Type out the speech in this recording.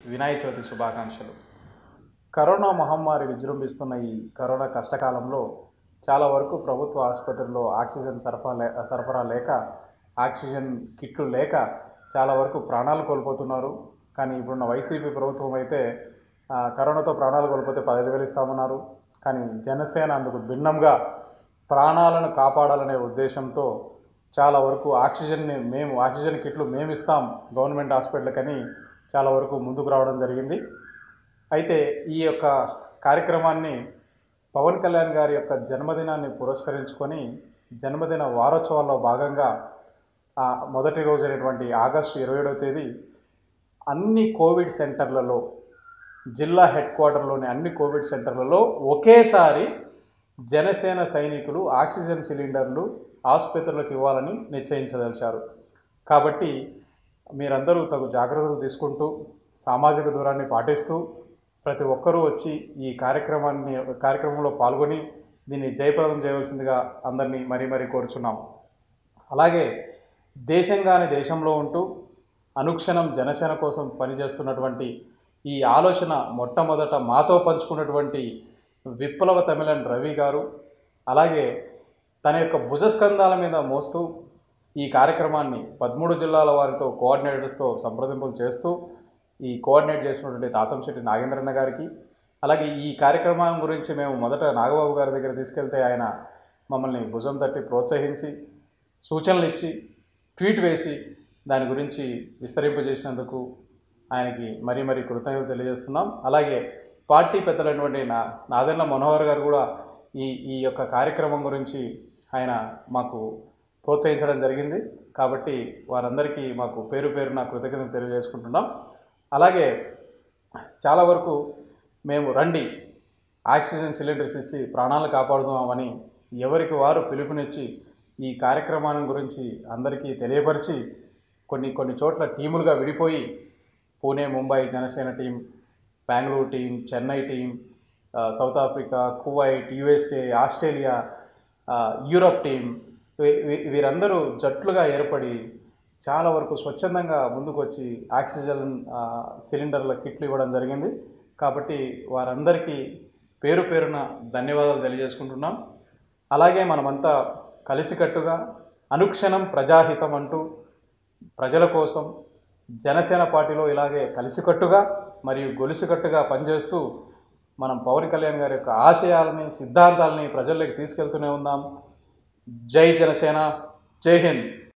వినాయక చవితి శుభాకాంక్షలు కరోనా మహమ్మారి విజృంభిస్తున్న ఈ కరోనా కష్టకాలంలో చాలా వరకు ప్రభుత్వ ఆసుపత్రుల్లో ఆక్సిజన్ సరఫరా లే సరఫరా లేక ఆక్సిజన్ కిట్లు లేక చాలా వరకు ప్రాణాలు కోల్పోతున్నారు కానీ ఇప్పుడున్న వైసీపీ ప్రభుత్వం అయితే ఆ, కరోనాతో ప్రాణాలు కోల్పోతే పదహైదు వేలు ఇస్తామన్నారు కానీ జనసేన అందుకు భిన్నంగా ప్రాణాలను కాపాడాలనే ఉద్దేశంతో చాలా వరకు ఆక్సిజన్ని మేము ఆక్సిజన్ కిట్లు మేము ఇస్తాం గవర్నమెంట్ హాస్పిటల్కని చాలా వరకు ముందుకు రావడం జరిగింది అయితే ఈ యొక్క కార్యక్రమాన్ని పవన్ కళ్యాణ్ గారి యొక్క జన్మదినాన్ని పురస్కరించుకొని జన్మదిన వారోత్సవాల్లో భాగంగా ఆ మొదటి రోజైనటువంటి ఆగస్టు ఇరవై ఏడవ తేదీ అన్ని కోవిడ్ సెంటర్లలో జిల్లా హెడ్ క్వార్టర్లోని అన్ని కోవిడ్ సెంటర్లలో ఒకేసారి జనసేన సైనికులు ఆక్సిజన్ సిలిండర్లు ఆసుపత్రులకు ఇవ్వాలని నిశ్చయించదలిచారు కాబట్టి మీరందరూ తగు జాగ్రత్తలు తీసుకుంటూ సామాజిక దూరాన్ని పాటిస్తూ ప్రతి ఒక్కరూ వచ్చి ఈ కార్యక్రమాన్ని కార్యక్రమంలో పాల్గొని దీన్ని జయప్రదం చేయవలసిందిగా అందరినీ మరీ మరీ కోరుచున్నాం అలాగే దేశంగాని దేశంలో ఉంటూ అనుక్షణం జనసేన కోసం పనిచేస్తున్నటువంటి ఈ ఆలోచన మొట్టమొదట మాతో పంచుకున్నటువంటి విప్లవ తమిళన్ రవి గారు అలాగే తన యొక్క భుజస్కంధాల మీద మోస్తూ ఈ కార్యక్రమాన్ని పదమూడు జిల్లాల వారితో కోఆర్డినేటర్స్తో సంప్రదింపులు చేస్తూ ఈ కోఆర్డినేట్ చేసినటువంటి తాతంశెట్టి నాగేంద్రన్న గారికి అలాగే ఈ కార్యక్రమం గురించి మేము మొదట నాగబాబు గారి దగ్గర తీసుకెళ్తే ఆయన మమ్మల్ని భుజం తట్టి ప్రోత్సహించి సూచనలు ఇచ్చి ట్వీట్ వేసి దాని గురించి విస్తరింపజేసినందుకు ఆయనకి మరీ మరీ కృతజ్ఞతలు తెలియజేస్తున్నాం అలాగే పార్టీ పెద్దలైనటువంటి నా నాదెన్న మనోహర్ గారు కూడా ఈ ఈ యొక్క కార్యక్రమం గురించి ఆయన మాకు ప్రోత్సహించడం జరిగింది కాబట్టి వారందరికీ మాకు పేరు పేరున కృతజ్ఞతలు తెలియజేసుకుంటున్నాం అలాగే చాలా వరకు మేము రండి ఆక్సిజన్ సిలిండర్స్ ఇచ్చి ప్రాణాలు కాపాడుదామని ఎవరికి వారు పిలుపునిచ్చి ఈ కార్యక్రమాన్ని గురించి అందరికీ తెలియపరిచి కొన్ని కొన్ని చోట్ల టీములుగా విడిపోయి Pune Mumbai Janasena team Bengaluru team Chennai team ఆ, South Africa Kuwait USA Australia ఆ, యూరప్ టీం వీ- వీ- వీరందరూ జట్లుగా ఏర్పడి చాలా వరకు స్వచ్ఛందంగా ముందుకు వచ్చి ఆక్సిజన్ ఆ, సిలిండర్ల కిట్లు ఇవ్వడం జరిగింది కాబట్టి వారందరికీ పేరు పేరున ధన్యవాదాలు తెలియజేసుకుంటున్నాం అలాగే మనమంతా కలిసికట్టుగా అనుక్షణం ప్రజాహితం అంటూ ప్రజల కోసం జనసేన పార్టీలో ఇలాగే కలిసికట్టుగా మరియు గొలుసుకట్టుగా పనిచేస్తూ మనం పవన్ కళ్యాణ్ గారి యొక్క ఆశయాలని సిద్ధాంతాలని ప్రజల్లోకి తీసుకెళ్తూనే ఉందాం జై జనసేన జై హింద్